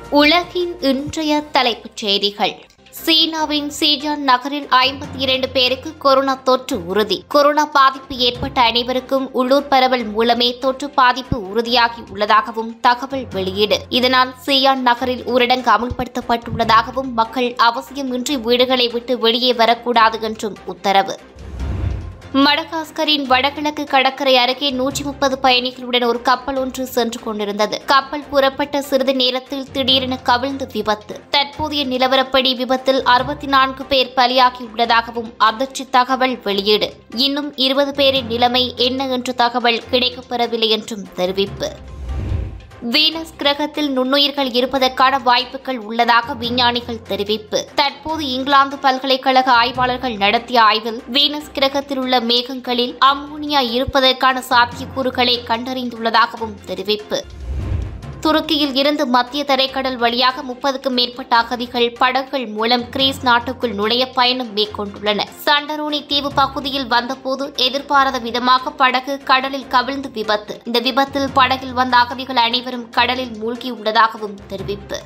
உலகின் இன்றைய தலைப்புச் செய்திகள் சீனாவின் சீஜான் நகரில் ஐம்பத்தி இரண்டு பேருக்கு கொரோனா தொற்று உறுதி கொரோனா பாதிப்பு ஏற்பட்ட அனைவருக்கும் உள்ளூர் பரவல் மூலமே தொற்று பாதிப்பு உறுதியாகி உள்ளதாகவும் தகவல் வெளியீடு இதனால் சியான் நகரில் ஊரடங்கு அமல்படுத்தப்பட்டுள்ளதாகவும் மக்கள் அவசியமின்றி வீடுகளை விட்டு வெளியே வரக்கூடாது என்றும் உத்தரவு மடகாஸ்கரின் வடகிழக்கு கடற்கரை அருகே நூற்றி முப்பது பயணிகளுடன் ஒரு கப்பல் ஒன்று சென்று கொண்டிருந்தது கப்பல் புறப்பட்ட சிறிது நேரத்தில் திடீரென கவிழ்ந்து விபத்து தற்போதைய நிலவரப்படி விபத்தில் அறுபத்தி நான்கு பேர் பலியாகியுள்ளதாகவும் அதிர்ச்சி தகவல் வெளியீடு இன்னும் இருபது பேரின் நிலைமை என்ன என்ற தகவல் கிடைக்கப்பெறவில்லை என்றும் தெரிவிப்பு வீனஸ் கிரகத்தில் நுண்ணுயிர்கள் இருப்பதற்கான வாய்ப்புகள் உள்ளதாக விஞ்ஞானிகள் தெரிவிப்பு தற்போது இங்கிலாந்து பல்கலைக்கழக ஆய்வாளர்கள் நடத்திய ஆய்வில் வீனஸ் கிரகத்தில் உள்ள மேகங்களில் அம்மோனியா இருப்பதற்கான சாத்தியக்கூறுகளை கண்டறிந்துள்ளதாகவும் தெரிவிப்பு துருக்கியில் இருந்து மத்திய தரைக்கடல் வழியாக முப்பதுக்கும் மேற்பட்ட அகதிகள் படகுகள் மூலம் கிரீஸ் நாட்டுக்குள் நுழைய பயணம் மேற்கொண்டுள்ளனர் சண்டரோனி தீவு பகுதியில் வந்தபோது எதிர்பாராத விதமாக படகு கடலில் கவிழ்ந்து விபத்து இந்த விபத்தில் படகில் வந்த அகதிகள் அனைவரும் கடலில் மூழ்கியுள்ளதாகவும் தெரிவிப்பு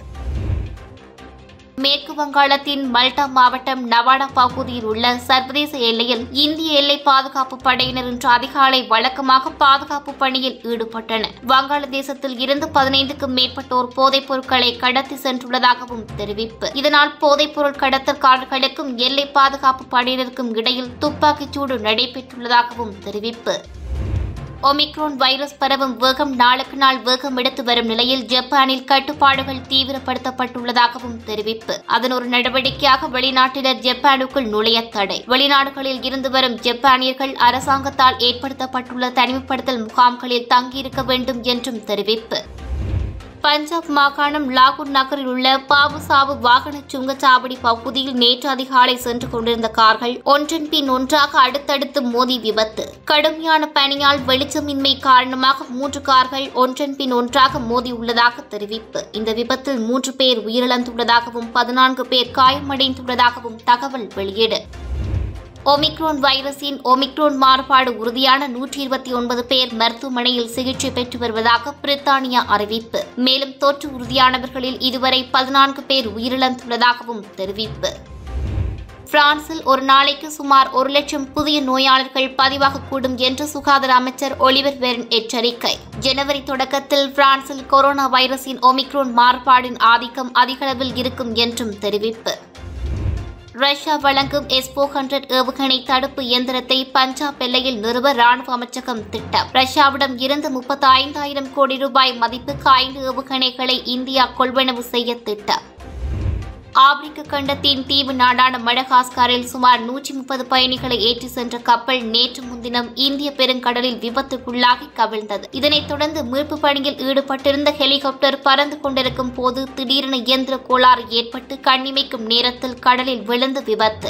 மேற்கு வங்காளத்தின் மல்டா மாவட்டம் நவாடா பகுதியில் உள்ள சர்வதேச எல்லையில் இந்திய எல்லை பாதுகாப்பு படையினர் இன்று அதிகாலை வழக்கமாக பாதுகாப்பு பணியில் ஈடுபட்டனர் வங்காளதேசத்தில் இருந்து பதினைந்துக்கும் மேற்பட்டோர் போதைப் பொருட்களை கடத்தி சென்றுள்ளதாகவும் தெரிவிப்பு இதனால் போதைப் பொருள் கடத்தல்காரர்களுக்கும் எல்லை பாதுகாப்பு படையினருக்கும் இடையில் துப்பாக்கிச்சூடு நடைபெற்றுள்ளதாகவும் தெரிவிப்பு ஒமிக்ரோன் வைரஸ் பரவும் வேகம் நாளுக்கு நாள் வேகம் எடுத்து வரும் நிலையில் ஜப்பானில் கட்டுப்பாடுகள் தீவிரப்படுத்தப்பட்டுள்ளதாகவும் தெரிவிப்பு அதன் ஒரு நடவடிக்கையாக வெளிநாட்டினர் ஜப்பானுக்குள் நுழைய தடை வெளிநாடுகளில் இருந்து வரும் ஜப்பானியர்கள் அரசாங்கத்தால் ஏற்படுத்தப்பட்டுள்ள தனிமைப்படுத்தல் முகாம்களில் தங்கியிருக்க வேண்டும் என்றும் தெரிவிப்பு பஞ்சாப் மாகாணம் லாகூர் நகரில் உள்ள பாபுசாவு வாகன சுங்கச்சாவடி பகுதியில் நேற்று அதிகாலை சென்று கொண்டிருந்த கார்கள் ஒன்றன் பின் ஒன்றாக அடுத்தடுத்து மோதி விபத்து கடுமையான பனியால் வெளிச்சமின்மை காரணமாக மூன்று கார்கள் ஒன்றன் பின் ஒன்றாக மோதியுள்ளதாக தெரிவிப்பு இந்த விபத்தில் மூன்று பேர் உயிரிழந்துள்ளதாகவும் பதினான்கு பேர் காயமடைந்துள்ளதாகவும் தகவல் வெளியீடு ஒமிக்ரோன் வைரஸின் ஒமிக்ரோன் மாறுபாடு உறுதியான நூற்றி இருபத்தி ஒன்பது பேர் மருத்துவமனையில் சிகிச்சை பெற்று வருவதாக பிரித்தானியா அறிவிப்பு மேலும் தொற்று உறுதியானவர்களில் இதுவரை பதினான்கு பேர் உயிரிழந்துள்ளதாகவும் தெரிவிப்பு பிரான்சில் ஒரு நாளைக்கு சுமார் ஒரு லட்சம் புதிய நோயாளர்கள் பதிவாகக்கூடும் என்று சுகாதார அமைச்சர் ஒலிவர் வெர்ன் எச்சரிக்கை ஜனவரி தொடக்கத்தில் பிரான்சில் கொரோனா வைரஸின் ஒமிக்ரோன் மாறுபாடின் ஆதிக்கம் அதிகளவில் இருக்கும் என்றும் தெரிவிப்பு ரஷ்யா வழங்கும் எஸ்போ ஹண்ட்ரட் ஏவுகணை தடுப்பு இயந்திரத்தை பஞ்சாப் எல்லையில் நிறுவ ராணுவ அமைச்சகம் திட்டம் ரஷ்யாவிடம் இருந்து முப்பத்தி ஐந்தாயிரம் கோடி ரூபாய் மதிப்புக்கு ஐந்து ஏவுகணைகளை இந்தியா கொள்வனவு செய்ய திட்டம் ஆப்பிரிக்க கண்டத்தின் தீவு நாடான மடகாஸ்காரில் சுமார் நூற்றி முப்பது பயணிகளை ஏற்றி சென்ற கப்பல் நேற்று முன்தினம் இந்திய பெருங்கடலில் விபத்துக்குள்ளாகி கவிழ்ந்தது இதனைத் தொடர்ந்து மீட்பு பணியில் ஈடுபட்டிருந்த ஹெலிகாப்டர் பறந்து கொண்டிருக்கும் போது திடீரென இயந்திர கோளாறு ஏற்பட்டு கண்ணிமைக்கும் நேரத்தில் கடலில் விழுந்து விபத்து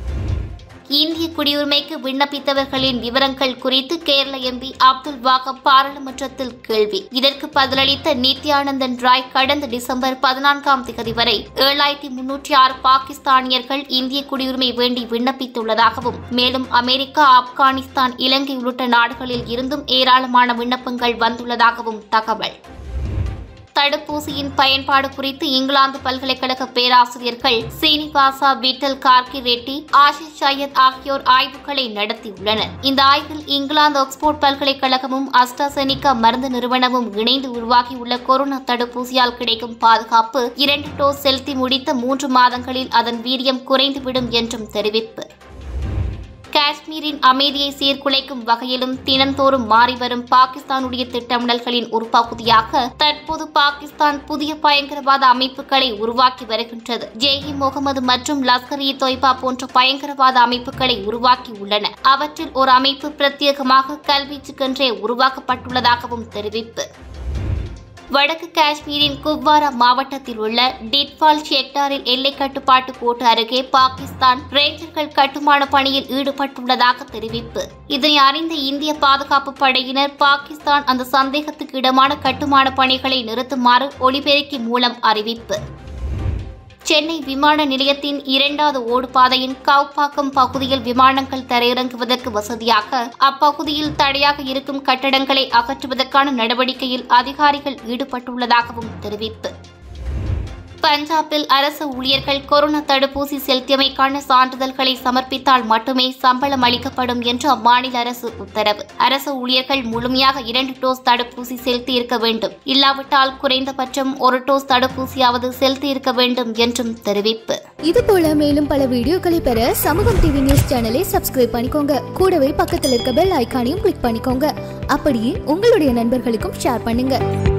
இந்திய குடியுரிமைக்கு விண்ணப்பித்தவர்களின் விவரங்கள் குறித்து கேரள எம்பி அப்துல் வாகப் பாராளுமன்றத்தில் கேள்வி இதற்கு பதிலளித்த நித்யானந்தன் ராய் கடந்த டிசம்பர் பதினான்காம் தேதி வரை ஏழாயிரத்தி முன்னூற்றி ஆறு பாகிஸ்தானியர்கள் இந்திய குடியுரிமை வேண்டி விண்ணப்பித்துள்ளதாகவும் மேலும் அமெரிக்கா ஆப்கானிஸ்தான் இலங்கை உள்ளிட்ட நாடுகளில் இருந்தும் ஏராளமான விண்ணப்பங்கள் வந்துள்ளதாகவும் தகவல் தடுப்பூசியின் பயன்பாடு குறித்து இங்கிலாந்து பல்கலைக்கழக பேராசிரியர்கள் சீனிவாசா விட்டல் கார்கி ரெட்டி ஆஷிஷ் சையத் ஆகியோர் ஆய்வுகளை நடத்தியுள்ளனர் இந்த ஆய்வில் இங்கிலாந்து ஆக்ஸ்போர்ட் பல்கலைக்கழகமும் அஸ்ட்ராசெனிகா மருந்து நிறுவனமும் இணைந்து உருவாகியுள்ள கொரோனா தடுப்பூசியால் கிடைக்கும் பாதுகாப்பு இரண்டு டோஸ் செலுத்தி முடித்த மூன்று மாதங்களில் அதன் வீரியம் குறைந்துவிடும் என்றும் தெரிவிப்பு காஷ்மீரின் அமைதியை சீர்குலைக்கும் வகையிலும் தினந்தோறும் மாறிவரும் பாகிஸ்தானுடைய திட்டமிடல்களின் ஒரு பகுதியாக தற்போது பாகிஸ்தான் புதிய பயங்கரவாத அமைப்புகளை உருவாக்கி வருகின்றது ஜெய் முகமது மற்றும் லஷ்கர் இ தொய்பா போன்ற பயங்கரவாத அமைப்புகளை உருவாக்கி உள்ளன அவற்றில் ஒரு அமைப்பு பிரத்யேகமாக கல்வீச்சுக்கென்றே உருவாக்கப்பட்டுள்ளதாகவும் தெரிவிப்பு வடக்கு காஷ்மீரின் குப்வாரா மாவட்டத்தில் உள்ள டிட்வால் செக்டாரில் எல்லை கட்டுப்பாட்டு கோட்டு அருகே பாகிஸ்தான் ரேஞ்சர்கள் கட்டுமான பணியில் ஈடுபட்டுள்ளதாக தெரிவிப்பு இதனை அறிந்த இந்திய பாதுகாப்பு படையினர் பாகிஸ்தான் அந்த சந்தேகத்துக்கு இடமான கட்டுமான பணிகளை நிறுத்துமாறு ஒலிபெருக்கி மூலம் அறிவிப்பு சென்னை விமான நிலையத்தின் இரண்டாவது ஓடுபாதையின் கவுப்பாக்கம் பகுதியில் விமானங்கள் தரையிறங்குவதற்கு வசதியாக அப்பகுதியில் தடையாக இருக்கும் கட்டடங்களை அகற்றுவதற்கான நடவடிக்கையில் அதிகாரிகள் ஈடுபட்டுள்ளதாகவும் தெரிவிப்பு பஞ்சாபில் அரசு ஊழியர்கள் கொரோனா தடுப்பூசி செலுத்தியமைக்கான சான்றிதழ்களை சமர்ப்பித்தால் மட்டுமே சம்பளம் அளிக்கப்படும் என்று அம்மாநில அரசு உத்தரவு அரசு ஊழியர்கள் முழுமையாக இரண்டு டோஸ் தடுப்பூசி செலுத்தி இருக்க வேண்டும் இல்லாவிட்டால் குறைந்தபட்சம் ஒரு டோஸ் தடுப்பூசியாவது செலுத்தி இருக்க வேண்டும் என்றும் தெரிவிப்பு இது போல மேலும் பல வீடியோக்களை பெற சமூகம் டிவி நியூஸ் சேனலை சப்ஸ்கிரைப் பண்ணிக்கோங்க கூடவே பக்கத்தில் இருக்க பெல் ஐகானையும் கிளிக் பண்ணிக்கோங்க அப்படியே உங்களுடைய நண்பர்களுக்கும் ஷேர் பண்ணுங்க